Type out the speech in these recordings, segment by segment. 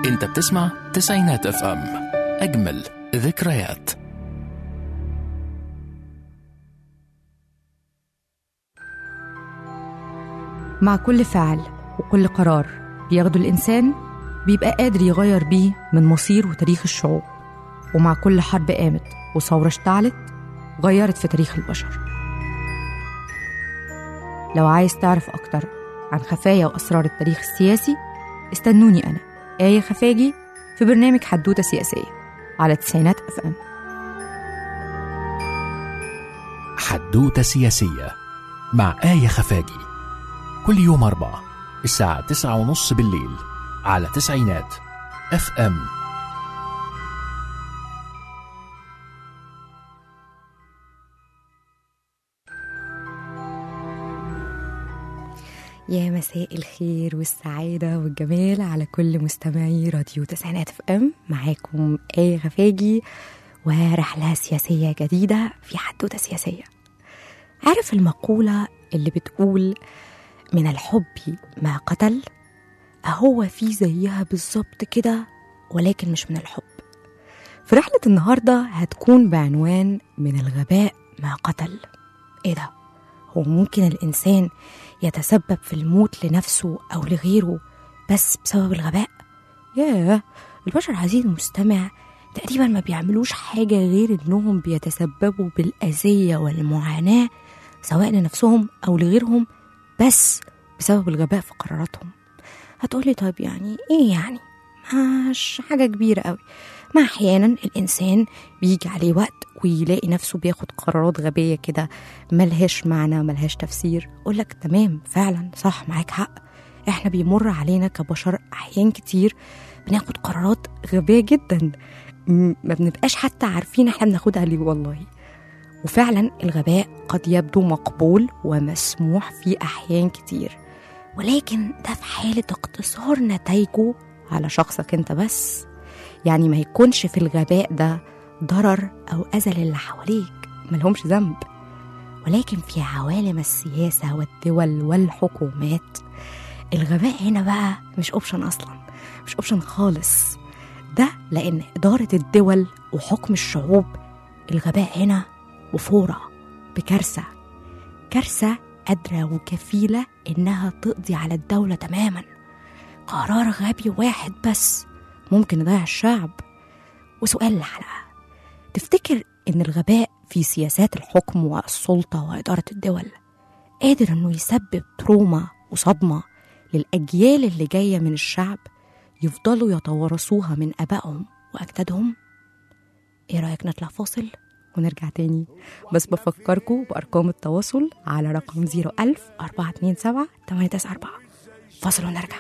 انت بتسمع تسعينات اف ام اجمل ذكريات مع كل فعل وكل قرار بياخده الإنسان بيبقى قادر يغير بيه من مصير وتاريخ الشعوب ومع كل حرب قامت وثورة اشتعلت غيرت في تاريخ البشر لو عايز تعرف أكتر عن خفايا وأسرار التاريخ السياسي استنوني أنا آية خفاجي في برنامج حدوتة سياسية على تسعينات أف أم حدوتة سياسية مع آية خفاجي كل يوم أربعة الساعة تسعة ونص بالليل على تسعينات اف ام يا مساء الخير والسعادة والجمال على كل مستمعي راديو تسعينات اف ام معاكم آية غفاجي ورحلة سياسية جديدة في حدوتة سياسية عارف المقولة اللي بتقول من الحب ما قتل أهو في زيها بالظبط كده ولكن مش من الحب في رحلة النهاردة هتكون بعنوان من الغباء ما قتل ايه ده هو ممكن الإنسان يتسبب في الموت لنفسه أو لغيره بس بسبب الغباء ياه البشر عزيزي المستمع تقريبا ما بيعملوش حاجة غير إنهم بيتسببوا بالأذية والمعاناة سواء لنفسهم أو لغيرهم بس بسبب الغباء في قراراتهم هتقولي طيب يعني ايه يعني مش حاجة كبيرة قوي ما أحيانا الإنسان بيجي عليه وقت ويلاقي نفسه بياخد قرارات غبية كده ملهاش معنى ملهاش تفسير أقولك تمام فعلا صح معاك حق احنا بيمر علينا كبشر أحيان كتير بناخد قرارات غبية جدا م- ما بنبقاش حتى عارفين احنا بناخدها ليه والله وفعلا الغباء قد يبدو مقبول ومسموح في أحيان كتير ولكن ده في حالة اقتصار نتائجه على شخصك انت بس يعني ما يكونش في الغباء ده ضرر أو أذى للي حواليك ملهمش ذنب ولكن في عوالم السياسة والدول والحكومات الغباء هنا بقى مش اوبشن أصلا مش اوبشن خالص ده لأن إدارة الدول وحكم الشعوب الغباء هنا وفورة بكارثة كارثة قادرة وكفيلة إنها تقضي على الدولة تماما قرار غبي واحد بس ممكن يضيع الشعب وسؤال الحلقة تفتكر إن الغباء في سياسات الحكم والسلطة وإدارة الدول قادر إنه يسبب تروما وصدمة للأجيال اللي جاية من الشعب يفضلوا يتوارثوها من آبائهم وأجدادهم؟ إيه رأيك نطلع فاصل ونرجع تاني بس بفكركم بأرقام التواصل على رقم 01000 427 894 فاصل ونرجع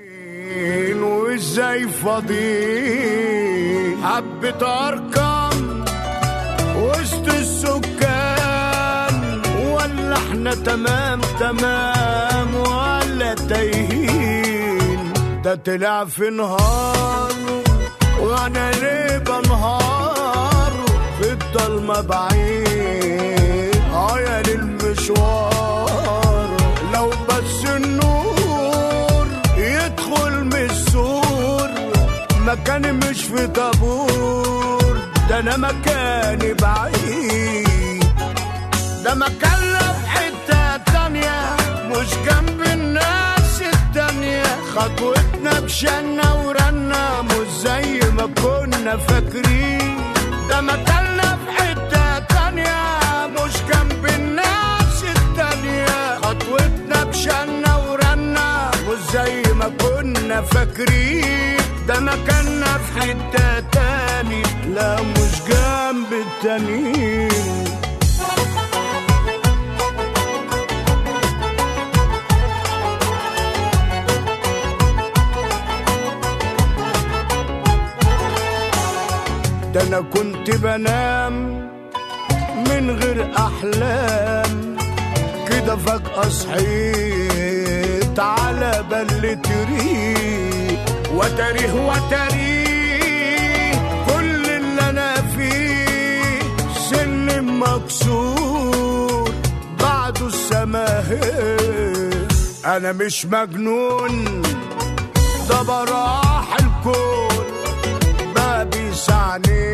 وازاي فاضيين حبة أرقام وسط السكان ولا احنا تمام تمام ولا تايهين ده طلع في نهار وانا ليه بنهار في الضلمة بعيد اه يا للمشوار لو بس النور يدخل من السور مكاني مش في طابور ده انا مكاني بعيد ده مكان له في حتة تانية مش جنب الناس التانية خطوتنا بشنا ورنا مش زي ما كنا فاكرين ده مكان له في حتة تانية مش جنب الناس التانية خطوتنا بشنا ورنا مش زي ما كنا فاكرين ده مكاننا في حتة تاني لا مش جنب التانيين ده انا كنت بنام من غير احلام كده فجأة صحيت على بلة ريق وتاريه وتاريه كل اللي انا فيه سن مكسور بعده السماهير انا مش مجنون ده براح الكون الكون بابي سعني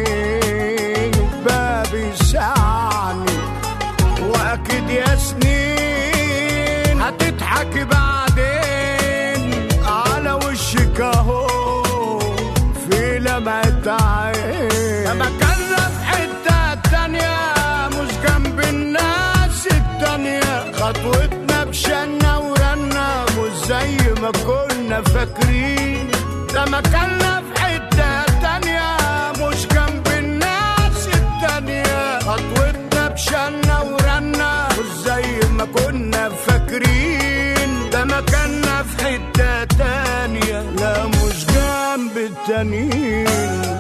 بابي سعني واكيد يا سنين هتضحك بعدين على وشك اهو في لمعة عين لما كنا في حتة تانية مش جنب الناس التانية خطوتنا بشنا ورنا مش زي ما كنا فاكرين لما كنا في حتة تانية مش جنب الناس التانية خطوتنا بشنا ورنا مش زي ما كنا فاكرين ده مكاننا في حتة تانية لا مش جنب التانيين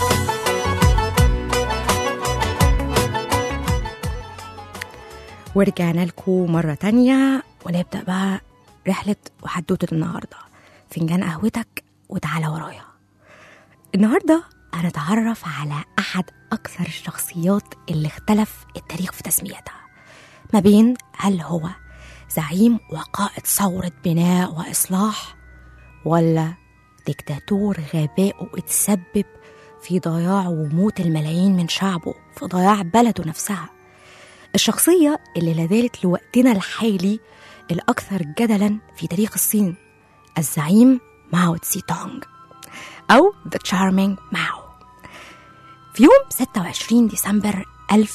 ورجعنا لكم مرة تانية ونبدأ بقى رحلة وحدوتة النهاردة فنجان قهوتك وتعالى ورايا النهاردة هنتعرف على أحد أكثر الشخصيات اللي اختلف التاريخ في تسميتها ما بين هل هو زعيم وقائد ثورة بناء وإصلاح ولا ديكتاتور غباء اتسبب في ضياع وموت الملايين من شعبه في ضياع بلده نفسها الشخصية اللي لازالت لوقتنا الحالي الأكثر جدلا في تاريخ الصين الزعيم ماو تسي تونغ أو The Charming ماو في يوم 26 ديسمبر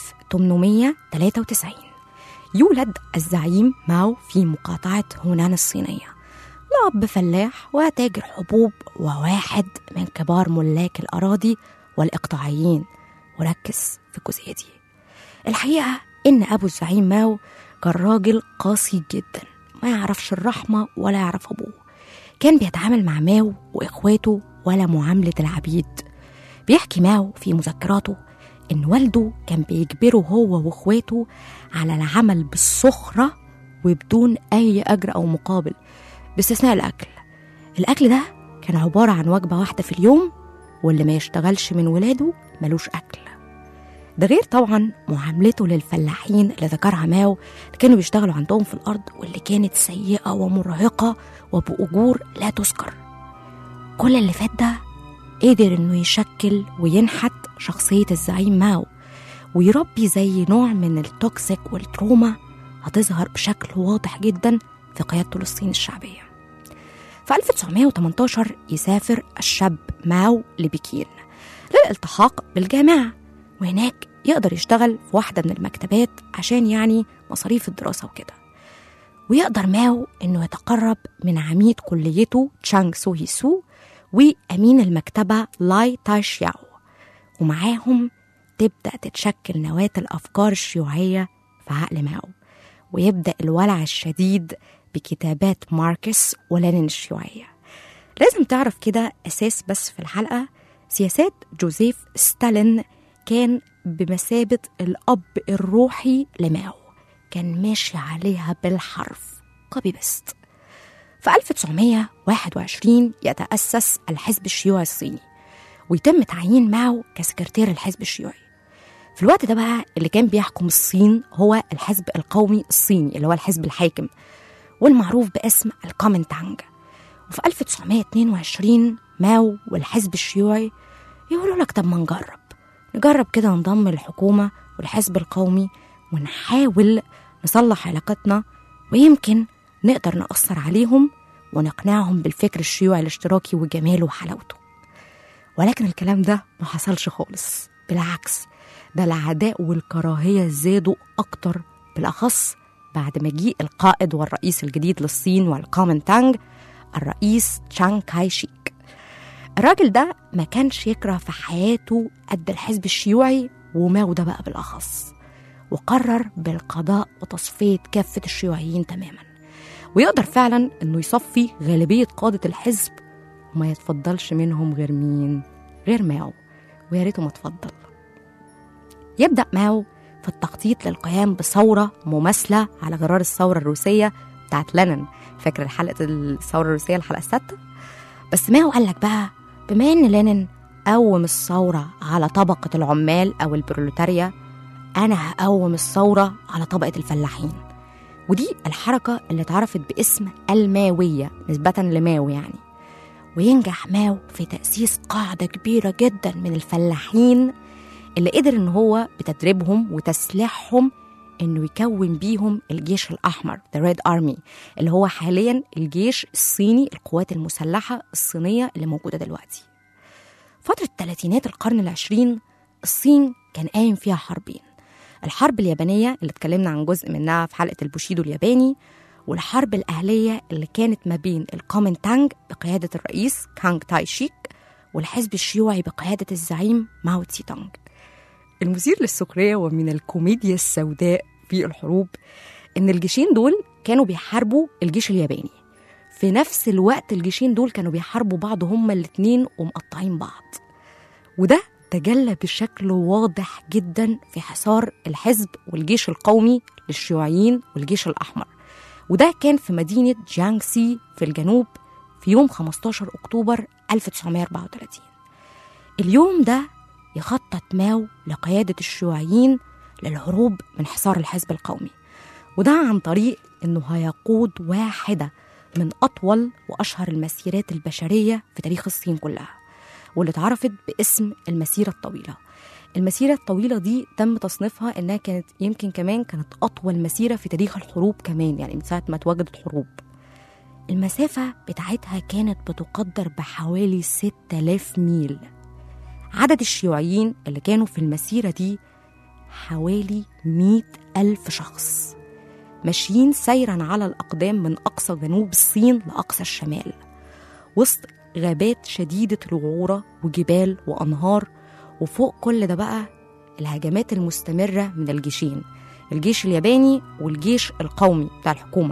1893 يولد الزعيم ماو في مقاطعة هونان الصينية لأب فلاح وتاجر حبوب وواحد من كبار ملاك الأراضي والإقطاعيين وركز في الجزئية دي الحقيقة إن أبو الزعيم ماو كان راجل قاسي جدا ما يعرفش الرحمة ولا يعرف أبوه كان بيتعامل مع ماو وإخواته ولا معاملة العبيد بيحكي ماو في مذكراته إن والده كان بيجبره هو وإخواته على العمل بالسخرة وبدون أي أجر أو مقابل باستثناء الأكل الأكل ده كان عبارة عن وجبة واحدة في اليوم واللي ما يشتغلش من ولاده ملوش أكل ده غير طبعا معاملته للفلاحين اللي ذكرها ماو اللي كانوا بيشتغلوا عندهم في الأرض واللي كانت سيئة ومرهقة وبأجور لا تذكر كل اللي فات ده قدر إنه يشكل وينحت شخصية الزعيم ماو ويربي زي نوع من التوكسيك والتروما هتظهر بشكل واضح جدا في قيادته للصين الشعبية في 1918 يسافر الشاب ماو لبكين للالتحاق بالجامعة وهناك يقدر يشتغل في واحدة من المكتبات عشان يعني مصاريف الدراسة وكده ويقدر ماو إنه يتقرب من عميد كليته تشانغ سوهي سو وأمين المكتبة لاي تايشياو ومعاهم تبدأ تتشكل نواة الأفكار الشيوعية في عقل ماو ويبدأ الولع الشديد بكتابات ماركس ولينين الشيوعية لازم تعرف كده أساس بس في الحلقة سياسات جوزيف ستالين كان بمثابة الأب الروحي لماو كان ماشي عليها بالحرف كوبي بيست في 1921 يتأسس الحزب الشيوعي الصيني ويتم تعيين ماو كسكرتير الحزب الشيوعي في الوقت ده بقى اللي كان بيحكم الصين هو الحزب القومي الصيني اللي هو الحزب الحاكم والمعروف باسم الكومنتانج وفي 1922 ماو والحزب الشيوعي يقولوا لك طب ما نجرب نجرب كده نضم الحكومة والحزب القومي ونحاول نصلح علاقتنا ويمكن نقدر نأثر عليهم ونقنعهم بالفكر الشيوعي الاشتراكي وجماله وحلاوته ولكن الكلام ده ما حصلش خالص بالعكس ده العداء والكراهية زادوا أكتر بالأخص بعد مجيء القائد والرئيس الجديد للصين والكومنتانج الرئيس تشانغ كاي شيك الراجل ده ما كانش يكره في حياته قد الحزب الشيوعي وماو ده بقى بالأخص وقرر بالقضاء وتصفية كافة الشيوعيين تماما ويقدر فعلا انه يصفي غالبية قادة الحزب وما يتفضلش منهم غير مين غير ماو ويا ريته ما اتفضل يبدأ ماو في التخطيط للقيام بثورة مماثلة على غرار الثورة الروسية بتاعت لينين فاكر حلقة الثورة الروسية الحلقة السادسة بس ماو قال لك بقى بما ان لينين قوم الثورة على طبقة العمال أو البروليتاريا أنا هقوم الثورة على طبقة الفلاحين ودي الحركة اللي اتعرفت باسم الماوية نسبة لماو يعني وينجح ماو في تأسيس قاعدة كبيرة جدا من الفلاحين اللي قدر إن هو بتدريبهم وتسليحهم إنه يكون بيهم الجيش الأحمر The Red Army اللي هو حاليا الجيش الصيني القوات المسلحة الصينية اللي موجودة دلوقتي فترة ثلاثينات القرن العشرين الصين كان قايم فيها حربين الحرب اليابانية اللي اتكلمنا عن جزء منها في حلقة البوشيدو الياباني والحرب الأهلية اللي كانت ما بين الكومنتانج بقيادة الرئيس كانغ تاي شيك والحزب الشيوعي بقيادة الزعيم ماو تسي تونغ المثير للسخرية ومن الكوميديا السوداء في الحروب إن الجيشين دول كانوا بيحاربوا الجيش الياباني في نفس الوقت الجيشين دول كانوا بيحاربوا بعض هما الاتنين ومقطعين بعض وده تجلى بشكل واضح جدا في حصار الحزب والجيش القومي للشيوعيين والجيش الأحمر وده كان في مدينة جيانغسي في الجنوب في يوم 15 أكتوبر 1934 اليوم ده يخطط ماو لقيادة الشيوعيين للهروب من حصار الحزب القومي وده عن طريق إنه هيقود واحدة من أطول وأشهر المسيرات البشرية في تاريخ الصين كلها واللي اتعرفت باسم المسيرة الطويلة المسيرة الطويلة دي تم تصنيفها إنها كانت يمكن كمان كانت أطول مسيرة في تاريخ الحروب كمان يعني من ساعة ما اتوجدت حروب المسافة بتاعتها كانت بتقدر بحوالي 6000 ميل عدد الشيوعيين اللي كانوا في المسيرة دي حوالي 100 ألف شخص ماشيين سيرا على الأقدام من أقصى جنوب الصين لأقصى الشمال وسط غابات شديدة الوعورة وجبال وأنهار وفوق كل ده بقى الهجمات المستمرة من الجيشين الجيش الياباني والجيش القومي بتاع الحكومة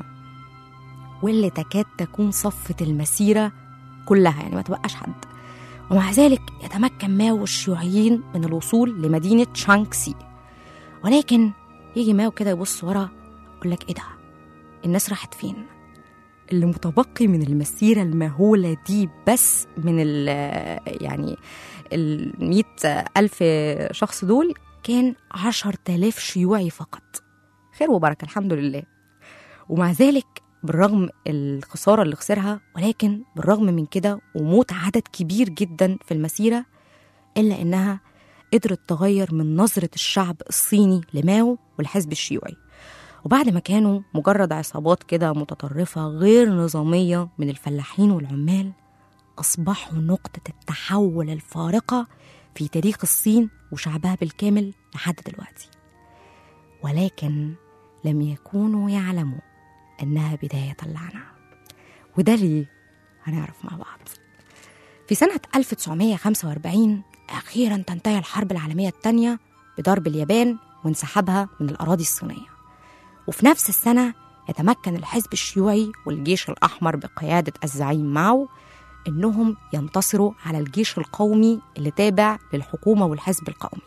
واللي تكاد تكون صفة المسيرة كلها يعني ما تبقاش حد ومع ذلك يتمكن ماو الشيوعيين من الوصول لمدينة شانكسي ولكن يجي ماو كده يبص ورا يقول لك ايه ده الناس راحت فين اللي متبقي من المسيرة المهولة دي بس من ال يعني المئة ألف شخص دول كان عشر تلاف شيوعي فقط خير وبركة الحمد لله ومع ذلك بالرغم الخسارة اللي خسرها ولكن بالرغم من كده وموت عدد كبير جدا في المسيرة إلا إنها قدرت تغير من نظرة الشعب الصيني لماو والحزب الشيوعي وبعد ما كانوا مجرد عصابات كده متطرفة غير نظامية من الفلاحين والعمال أصبحوا نقطة التحول الفارقة في تاريخ الصين وشعبها بالكامل لحد دلوقتي ولكن لم يكونوا يعلموا أنها بداية اللعنة وده ليه هنعرف مع بعض في سنة 1945 أخيرا تنتهي الحرب العالمية الثانية بضرب اليابان وانسحابها من الأراضي الصينية وفي نفس السنة يتمكن الحزب الشيوعي والجيش الأحمر بقيادة الزعيم ماو إنهم ينتصروا على الجيش القومي اللي تابع للحكومة والحزب القومي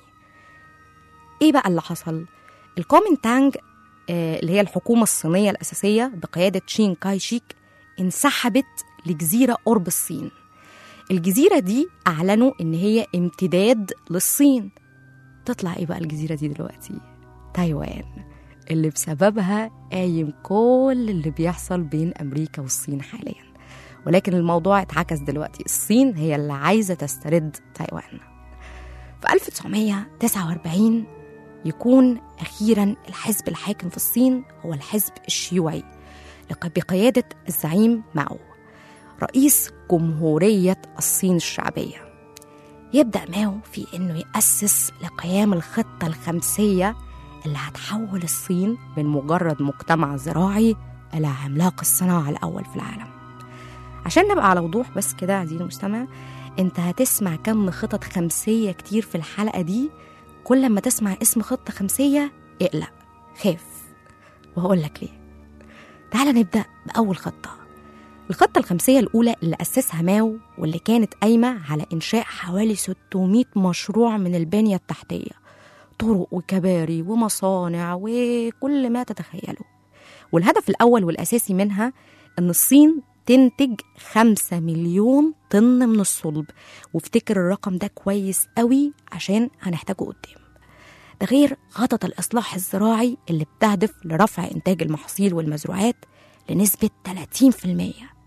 إيه بقى اللي حصل؟ الكومنتانج آه، اللي هي الحكومة الصينية الأساسية بقيادة شين كاي شيك انسحبت لجزيرة قرب الصين الجزيرة دي أعلنوا إن هي امتداد للصين تطلع إيه بقى الجزيرة دي دلوقتي؟ تايوان اللي بسببها قايم كل اللي بيحصل بين أمريكا والصين حاليا ولكن الموضوع اتعكس دلوقتي الصين هي اللي عايزة تسترد تايوان في 1949 يكون أخيرا الحزب الحاكم في الصين هو الحزب الشيوعي لق- بقيادة الزعيم ماو رئيس جمهورية الصين الشعبية يبدأ ماو في إنه يأسس لقيام الخطة الخمسية اللي هتحول الصين من مجرد مجتمع زراعي إلى عملاق الصناعة الأول في العالم عشان نبقى على وضوح بس كده عزيزي المستمع انت هتسمع كم خطط خمسية كتير في الحلقة دي كل ما تسمع اسم خطة خمسية اقلق خاف وهقول لك ليه تعال نبدأ بأول خطة الخطة الخمسية الأولى اللي أسسها ماو واللي كانت قايمة على إنشاء حوالي 600 مشروع من البنية التحتية طرق وكباري ومصانع وكل ما تتخيله والهدف الأول والأساسي منها إن الصين تنتج خمسة مليون طن من الصلب وافتكر الرقم ده كويس قوي عشان هنحتاجه قدام ده غير خطط الإصلاح الزراعي اللي بتهدف لرفع إنتاج المحاصيل والمزروعات لنسبة 30%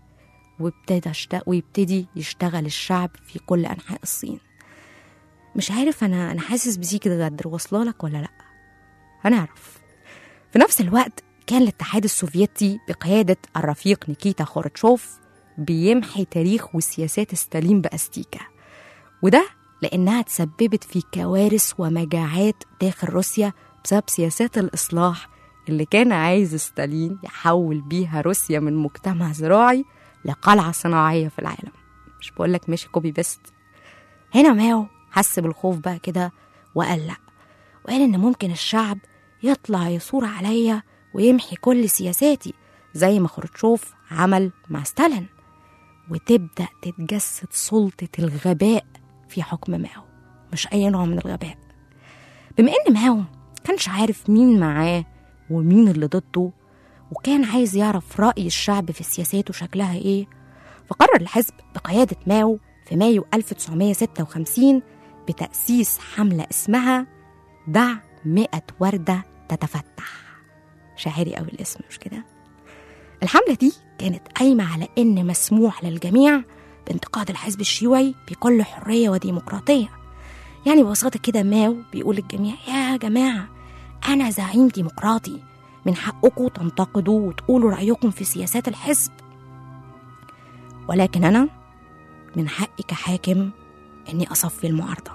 وابتدى اشت... ويبتدي يشتغل الشعب في كل أنحاء الصين مش عارف أنا أنا حاسس بسيكة غدر واصلة لك ولا لأ هنعرف في نفس الوقت كان الاتحاد السوفيتي بقيادة الرفيق نيكيتا خورتشوف بيمحي تاريخ وسياسات ستالين بأستيكا وده لأنها تسببت في كوارث ومجاعات داخل روسيا بسبب سياسات الإصلاح اللي كان عايز ستالين يحول بيها روسيا من مجتمع زراعي لقلعة صناعية في العالم مش بقولك ماشي كوبي بيست هنا ماو حس بالخوف بقى كده وقال لأ وقال إن ممكن الشعب يطلع يثور عليا ويمحي كل سياساتي زي ما خروتشوف عمل مع ستالين وتبدأ تتجسد سلطة الغباء في حكم ماو مش أي نوع من الغباء بما إن ماو كانش عارف مين معاه ومين اللي ضده وكان عايز يعرف رأي الشعب في سياساته شكلها إيه فقرر الحزب بقيادة ماو في مايو 1956 بتأسيس حملة اسمها دع مئة وردة تتفتح شاعري أوي الاسم مش كده الحملة دي كانت قايمة على إن مسموح للجميع بانتقاد الحزب الشيوعي بكل حرية وديمقراطية يعني ببساطة كده ماو بيقول للجميع يا جماعة أنا زعيم ديمقراطي من حقكم تنتقدوا وتقولوا رأيكم في سياسات الحزب ولكن أنا من حقي كحاكم إني أصفي المعارضة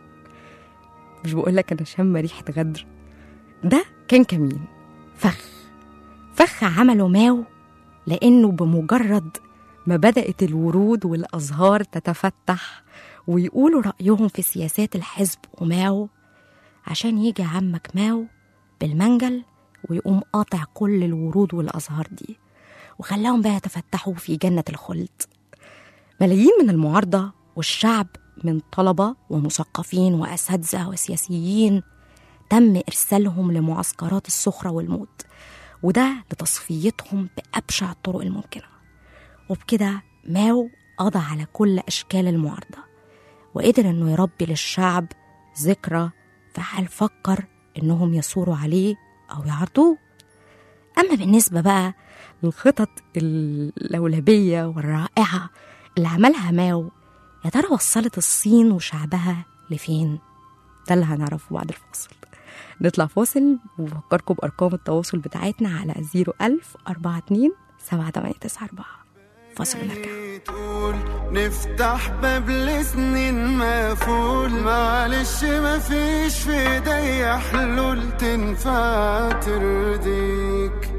مش بقولك أنا شامة ريحة غدر ده كان كمين فخ فخ عمله ماو لأنه بمجرد ما بدأت الورود والأزهار تتفتح ويقولوا رأيهم في سياسات الحزب وماو عشان يجي عمك ماو بالمنجل ويقوم قاطع كل الورود والأزهار دي وخلاهم بقى يتفتحوا في جنة الخلد ملايين من المعارضة والشعب من طلبة ومثقفين وأساتذة وسياسيين تم إرسالهم لمعسكرات السخرة والموت وده لتصفيتهم بأبشع الطرق الممكنة وبكده ماو قضى على كل أشكال المعارضة وقدر إنه يربي للشعب ذكرى فهل فكر إنهم يثوروا عليه أو يعارضوه أما بالنسبة بقى للخطط اللولبية والرائعة اللي عملها ماو يا ترى وصلت الصين وشعبها لفين؟ ده اللي هنعرفه بعد الفاصل نطلع فاصل وبفكركم بأرقام التواصل بتاعتنا على 01000 42 7894 فاصل ونرجع تقول نفتح باب لسنين مقفول معلش مفيش في ايديا حلول تنفع ترضيك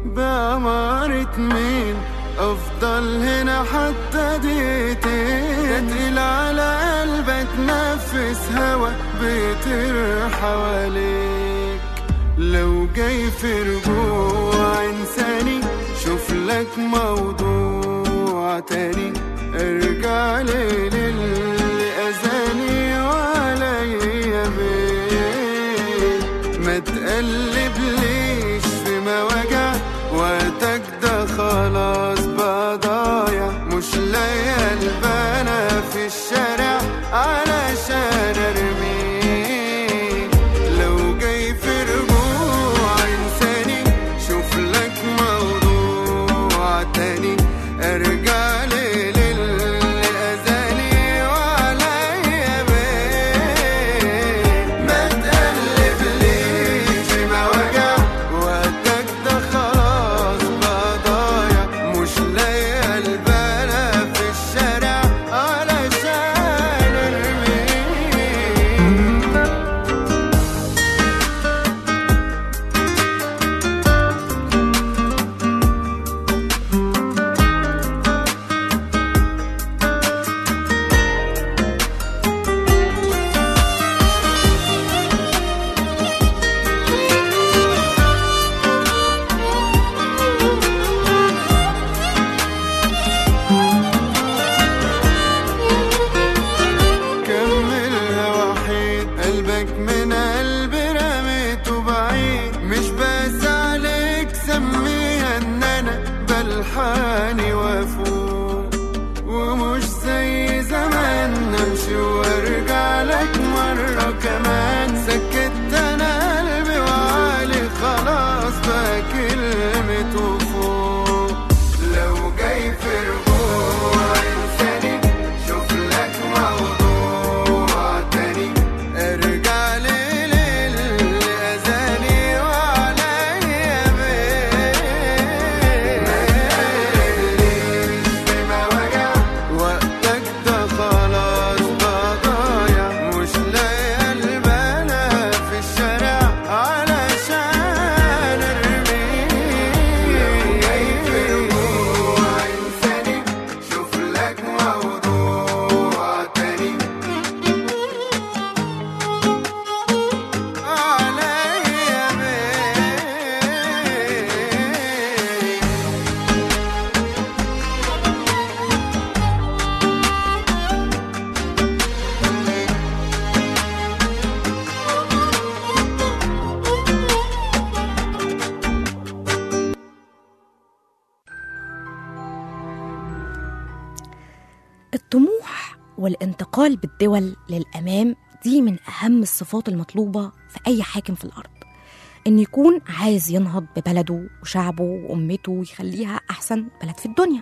بأمارة مين افضل هنا حتى دقيقتين تقيل على قلبك نفس هوا بيطير حواليك لو جاي في رجوع انساني شوف لك موضوع تاني ارجع لي للي اذاني وعليا بيه ما تقلبليش في مواجع وقتك ده خلاص بقى ضايع مش لاقي البنا في الشارع علشان ارميه لو جاي في رجوع انساني شوف لك موضوع تاني ارجع لي للي اذاني الطموح والانتقال بالدول للأمام دي من أهم الصفات المطلوبة في أي حاكم في الأرض إن يكون عايز ينهض ببلده وشعبه وأمته ويخليها أحسن بلد في الدنيا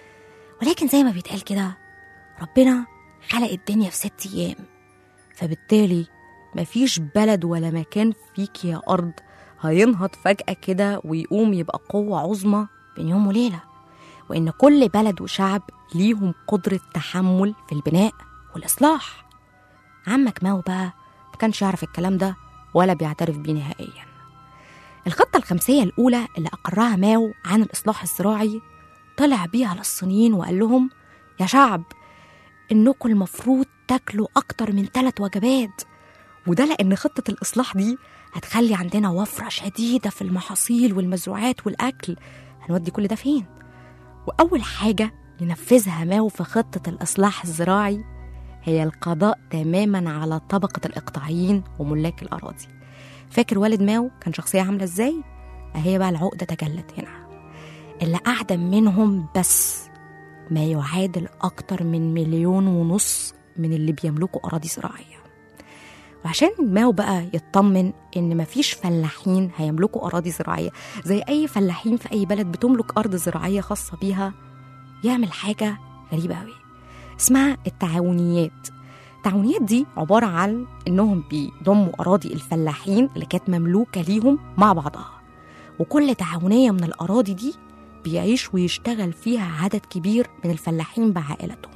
ولكن زي ما بيتقال كده ربنا خلق الدنيا في ست أيام فبالتالي مفيش بلد ولا مكان فيك يا أرض هينهض فجأة كده ويقوم يبقى قوة عظمى بين يوم وليلة وإن كل بلد وشعب ليهم قدرة تحمل في البناء والإصلاح عمك ماو بقى ما كانش يعرف الكلام ده ولا بيعترف بيه نهائيا الخطة الخمسية الأولى اللي أقرها ماو عن الإصلاح الزراعي طلع بيها للصينيين وقال لهم يا شعب إنكم المفروض تاكلوا أكتر من ثلاث وجبات وده لأن خطة الإصلاح دي هتخلي عندنا وفرة شديدة في المحاصيل والمزروعات والأكل هنودي كل ده فين؟ وأول حاجة ينفذها ماو في خطة الإصلاح الزراعي هي القضاء تماما على طبقة الإقطاعيين وملاك الأراضي فاكر والد ماو كان شخصية عاملة إزاي؟ أهي بقى العقدة تجلت هنا اللي أعدم منهم بس ما يعادل أكتر من مليون ونص من اللي بيملكوا أراضي زراعية وعشان ماو بقى يطمن إن مفيش فلاحين هيملكوا أراضي زراعية زي أي فلاحين في أي بلد بتملك أرض زراعية خاصة بيها يعمل حاجة غريبة أوي اسمها التعاونيات التعاونيات دي عبارة عن إنهم بيضموا أراضي الفلاحين اللي كانت مملوكة ليهم مع بعضها وكل تعاونية من الأراضي دي بيعيش ويشتغل فيها عدد كبير من الفلاحين بعائلتهم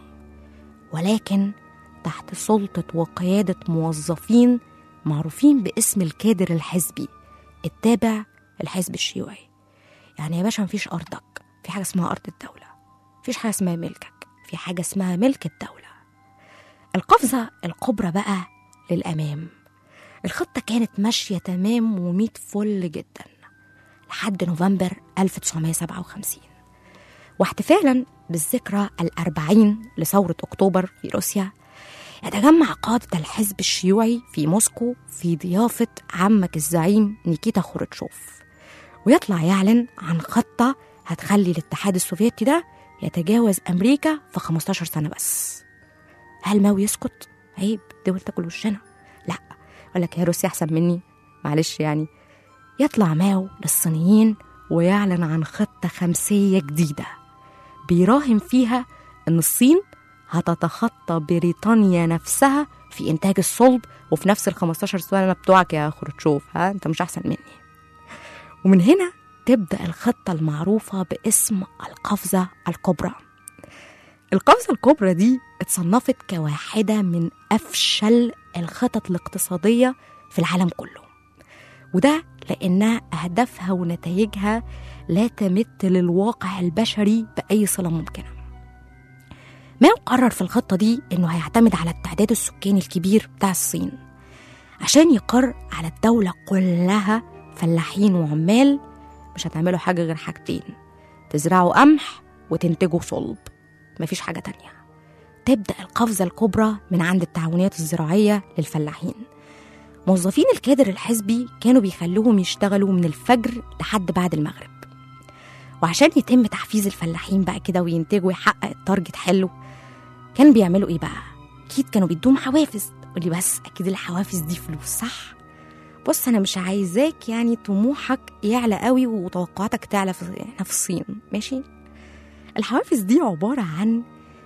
ولكن تحت سلطة وقيادة موظفين معروفين باسم الكادر الحزبي التابع الحزب الشيوعي يعني يا باشا مفيش أرضك في حاجة اسمها أرض الدولة مفيش حاجة اسمها ملكك في حاجة اسمها ملك الدولة القفزة الكبرى بقى للأمام الخطة كانت ماشية تمام وميت فل جدا لحد نوفمبر 1957 واحتفالا بالذكرى الأربعين لثورة أكتوبر في روسيا يتجمع قادة الحزب الشيوعي في موسكو في ضيافة عمك الزعيم نيكيتا خروتشوف ويطلع يعلن عن خطة هتخلي الاتحاد السوفيتي ده يتجاوز أمريكا في 15 سنة بس هل ماو يسكت؟ عيب دول تاكل وشنا لا أقول لك يا روسيا أحسن مني معلش يعني يطلع ماو للصينيين ويعلن عن خطة خمسية جديدة بيراهن فيها إن الصين هتتخطى بريطانيا نفسها في إنتاج الصلب وفي نفس ال 15 سنة بتوعك يا خروتشوف ها أنت مش أحسن مني ومن هنا تبدأ الخطة المعروفة باسم القفزة الكبرى القفزة الكبرى دي اتصنفت كواحدة من أفشل الخطط الاقتصادية في العالم كله وده لأنها أهدافها ونتائجها لا تمت للواقع البشري بأي صلة ممكنة ماو قرر في الخطة دي إنه هيعتمد على التعداد السكاني الكبير بتاع الصين عشان يقر على الدولة كلها فلاحين وعمال مش هتعملوا حاجة غير حاجتين تزرعوا قمح وتنتجوا صلب مفيش حاجة تانية تبدأ القفزة الكبرى من عند التعاونيات الزراعية للفلاحين موظفين الكادر الحزبي كانوا بيخلوهم يشتغلوا من الفجر لحد بعد المغرب وعشان يتم تحفيز الفلاحين بقى كده وينتجوا ويحقق التارجت حلو كانوا بيعملوا ايه بقى اكيد كانوا بيدوهم حوافز قولي بس اكيد الحوافز دي فلوس صح بص انا مش عايزاك يعني طموحك يعلى قوي وتوقعاتك تعلى في احنا في الصين ماشي الحوافز دي عبارة عن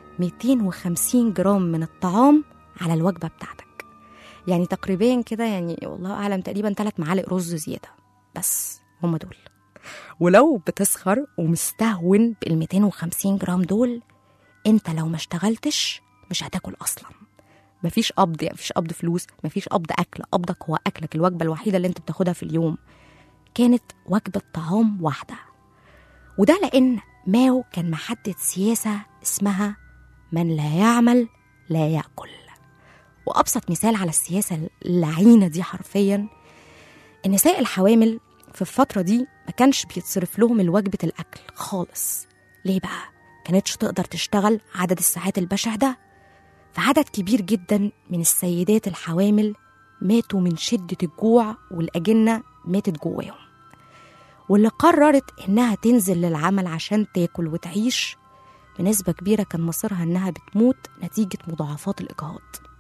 250 جرام من الطعام على الوجبة بتاعتك يعني تقريبا كده يعني والله أعلم تقريبا ثلاث معالق رز زيادة بس هم دول ولو بتسخر ومستهون بال 250 جرام دول انت لو ما اشتغلتش مش هتاكل اصلا مفيش قبض يعني مفيش قبض فلوس مفيش قبض اكل قبضك هو اكلك الوجبه الوحيده اللي انت بتاخدها في اليوم كانت وجبه طعام واحده وده لان ماو كان محدد سياسه اسمها من لا يعمل لا ياكل وابسط مثال على السياسه اللعينه دي حرفيا النساء الحوامل في الفتره دي ما كانش بيتصرف لهم الوجبه الاكل خالص ليه بقى كانتش تقدر تشتغل عدد الساعات البشع ده فعدد كبير جدا من السيدات الحوامل ماتوا من شدة الجوع والأجنة ماتت جواهم واللي قررت إنها تنزل للعمل عشان تاكل وتعيش بنسبة كبيرة كان مصيرها إنها بتموت نتيجة مضاعفات الإجهاض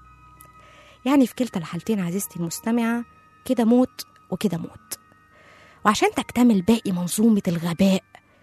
يعني في كلتا الحالتين عزيزتي المستمعة كده موت وكده موت وعشان تكتمل باقي منظومة الغباء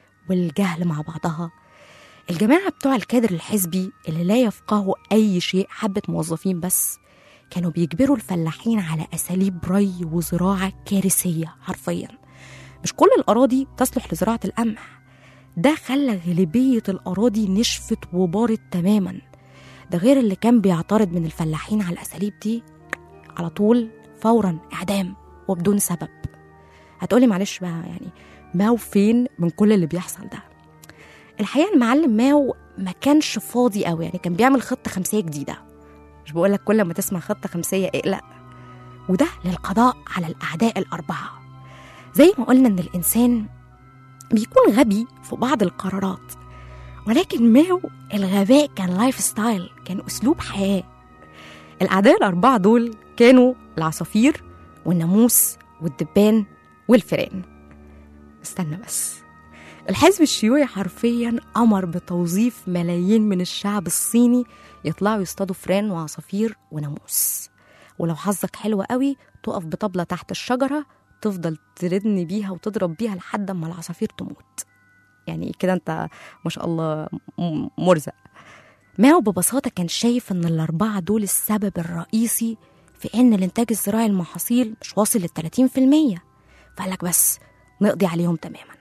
والجهل مع بعضها الجماعة بتوع الكادر الحزبي اللي لا يفقهوا أي شيء حبة موظفين بس كانوا بيجبروا الفلاحين على أساليب ري وزراعة كارثية حرفيا مش كل الأراضي تصلح لزراعة القمح ده خلى غالبية الأراضي نشفت وبارت تماما ده غير اللي كان بيعترض من الفلاحين على الأساليب دي على طول فورا إعدام وبدون سبب هتقولي معلش بقى يعني ماو فين من كل اللي بيحصل ده الحقيقة المعلم ماو ما كانش فاضي قوي يعني كان بيعمل خطة خمسية جديدة مش بقولك كل ما تسمع خطة خمسية اقلق وده للقضاء على الأعداء الأربعة زي ما قلنا إن الإنسان بيكون غبي في بعض القرارات ولكن ماو الغباء كان لايف ستايل كان أسلوب حياة الأعداء الأربعة دول كانوا العصافير والناموس والدبان والفئران استنى بس الحزب الشيوعي حرفيا أمر بتوظيف ملايين من الشعب الصيني يطلعوا يصطادوا فئران وعصافير وناموس ولو حظك حلو قوي تقف بطبلة تحت الشجرة تفضل تردني بيها وتضرب بيها لحد ما العصافير تموت يعني كده انت ما شاء الله م- مرزق ماو ببساطة كان شايف ان الأربعة دول السبب الرئيسي في ان الانتاج الزراعي المحاصيل مش واصل للتلاتين في المية فقالك بس نقضي عليهم تماما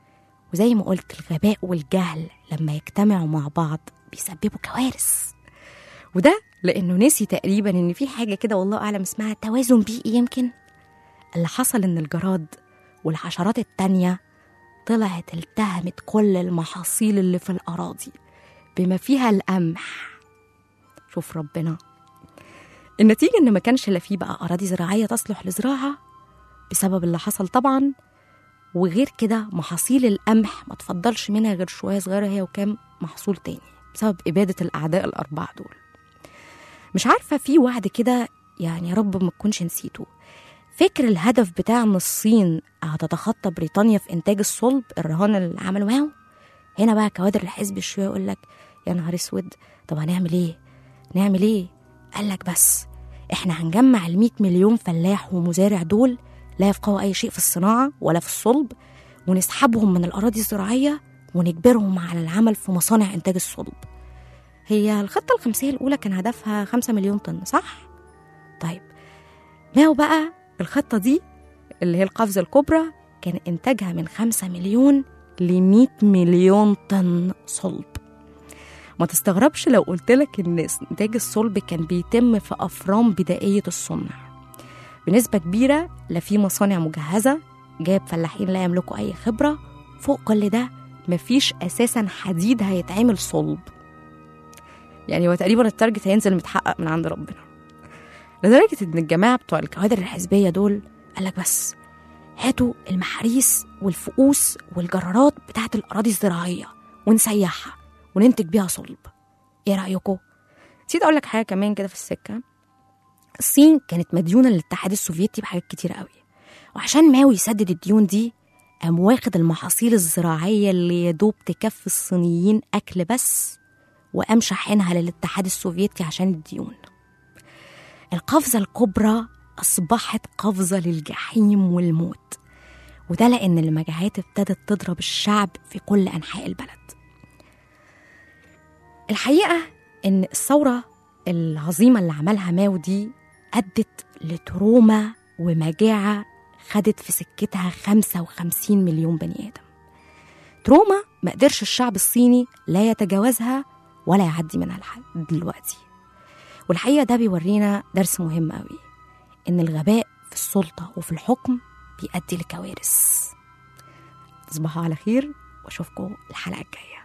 وزي ما قلت الغباء والجهل لما يجتمعوا مع بعض بيسببوا كوارث وده لانه نسي تقريبا ان في حاجه كده والله اعلم اسمها توازن بيئي يمكن اللي حصل ان الجراد والحشرات التانية طلعت التهمت كل المحاصيل اللي في الاراضي بما فيها القمح شوف ربنا النتيجة إن ما كانش لا فيه بقى أراضي زراعية تصلح لزراعة بسبب اللي حصل طبعا وغير كده محاصيل القمح ما تفضلش منها غير شوية صغيرة هي وكام محصول تاني بسبب إبادة الأعداء الأربعة دول مش عارفة في وعد كده يعني يا رب ما تكونش نسيته فكر الهدف بتاع ان الصين هتتخطى بريطانيا في انتاج الصلب الرهان اللي عملوا معاه هنا بقى كوادر الحزب الشيوعي يقول لك يا نهار اسود طب هنعمل ايه نعمل ايه قال لك بس احنا هنجمع ال 100 مليون فلاح ومزارع دول لا يفقهوا اي شيء في الصناعه ولا في الصلب ونسحبهم من الاراضي الزراعيه ونجبرهم على العمل في مصانع انتاج الصلب هي الخطه الخمسيه الاولى كان هدفها 5 مليون طن صح طيب ما هو بقى الخطه دي اللي هي القفزه الكبرى كان انتاجها من 5 مليون ل 100 مليون طن صلب ما تستغربش لو قلت لك ان انتاج الصلب كان بيتم في افران بدائيه الصنع بنسبه كبيره لا في مصانع مجهزه جايب فلاحين لا يملكوا اي خبره فوق كل ده مفيش اساسا حديد هيتعمل صلب يعني هو تقريبا التارجت هينزل متحقق من عند ربنا لدرجه ان الجماعه بتوع الكوادر الحزبيه دول قالك بس هاتوا المحاريس والفؤوس والجرارات بتاعت الاراضي الزراعيه ونسيحها وننتج بيها صلب ايه رايكم نسيت اقول لك حاجه كمان كده في السكه الصين كانت مديونه للاتحاد السوفيتي بحاجات كتير قوي وعشان ماوي يسدد الديون دي قام واخد المحاصيل الزراعيه اللي يا دوب تكفي الصينيين اكل بس وقام شاحنها للاتحاد السوفيتي عشان الديون القفزه الكبرى اصبحت قفزه للجحيم والموت وده لان المجاعات ابتدت تضرب الشعب في كل انحاء البلد الحقيقه ان الثوره العظيمه اللي عملها ماو دي ادت لتروما ومجاعه خدت في سكتها 55 مليون بني ادم تروما ما قدرش الشعب الصيني لا يتجاوزها ولا يعدي منها لحد دلوقتي والحقيقه ده بيورينا درس مهم قوي ان الغباء في السلطه وفي الحكم بيؤدي لكوارث تصبحوا على خير واشوفكم الحلقه الجايه